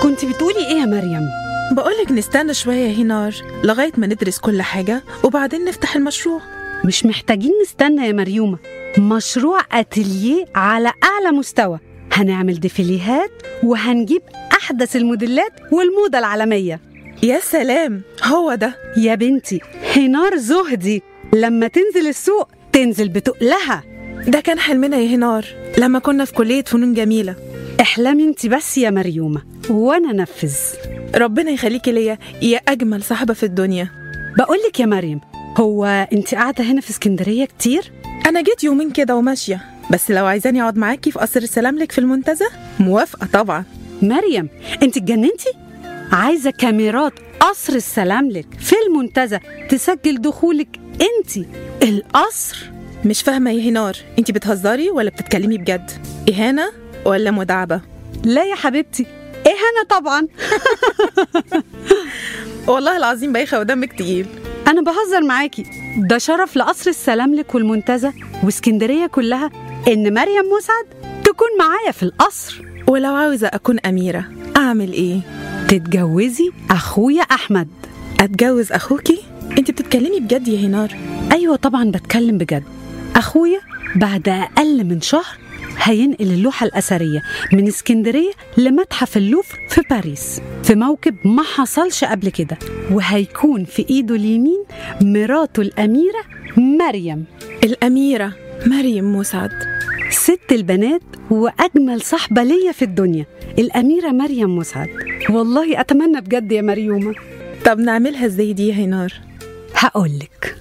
كنت بتقولي ايه يا مريم بقولك نستنى شوية يا هنار لغاية ما ندرس كل حاجة وبعدين نفتح المشروع مش محتاجين نستنى يا مريومة مشروع اتيليه على اعلى مستوى هنعمل ديفيليهات وهنجيب احدث الموديلات والموضة العالمية يا سلام هو ده يا بنتي هنار زهدي لما تنزل السوق تنزل بتقلها ده كان حلمنا يا هنار لما كنا في كلية فنون جميلة احلمي انت بس يا مريومة وانا نفذ ربنا يخليكي ليا يا أجمل صاحبة في الدنيا بقولك يا مريم هو انت قاعدة هنا في اسكندرية كتير؟ أنا جيت يومين كده وماشية بس لو عايزاني أقعد معاكي في قصر السلاملك في المنتزه موافقة طبعا مريم انت اتجننتي؟ عايزة كاميرات قصر السلاملك في المنتزه تسجل دخولك انت القصر مش فاهمة يا هنار انتي بتهزري ولا بتتكلمي بجد إهانة ولا مداعبة لا يا حبيبتي ايه انا طبعا والله العظيم بايخة ودمك تقيل انا بهزر معاكي ده شرف لقصر السلاملك والمنتزه واسكندرية كلها ان مريم مسعد تكون معايا في القصر ولو عاوزة أكون أميرة أعمل إيه؟ تتجوزي اخويا احمد أتجوز أخوكي؟ انتي بتتكلمي بجد يا هنار ايوه طبعا بتكلم بجد اخويا بعد اقل من شهر هينقل اللوحة الأثرية من اسكندرية لمتحف اللوفر في باريس في موكب ما حصلش قبل كده وهيكون في إيده اليمين مراته الأميرة مريم الأميرة مريم مسعد ست البنات وأجمل صاحبة ليا في الدنيا الأميرة مريم مسعد والله أتمنى بجد يا مريومة طب نعملها ازاي دي يا هنار؟ هقولك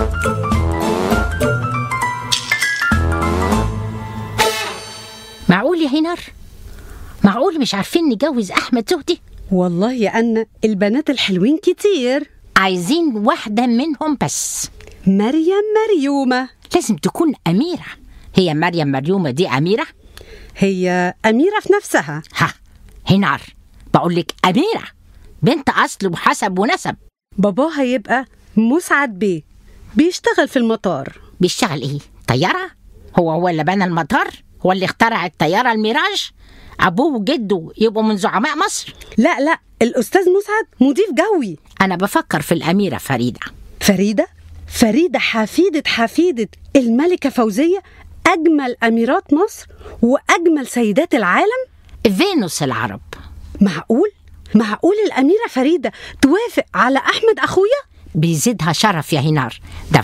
معقول يا هنار معقول مش عارفين نجوز احمد زهدي والله يا أنا البنات الحلوين كتير عايزين واحده منهم بس مريم مريومة لازم تكون اميره هي مريم مريومه دي اميره هي أميرة في نفسها ها هنار بقول لك اميره بنت اصل وحسب ونسب باباها يبقى مسعد بيه بيشتغل في المطار بيشتغل ايه طياره هو هو اللي بنى المطار هو اللي اخترع الطياره الميراج ابوه وجده يبقوا من زعماء مصر لا لا الأستاذ مسعد مضيف جوي انا بفكر في الاميره فريده فريدة فريدة حفيدة حفيدة الملكة فوزية أجمل أميرات مصر وأجمل سيدات العالم فينوس العرب معقول؟ معقول الأميرة فريدة توافق على أحمد أخويا؟ بيزيدها شرف يا هنار ده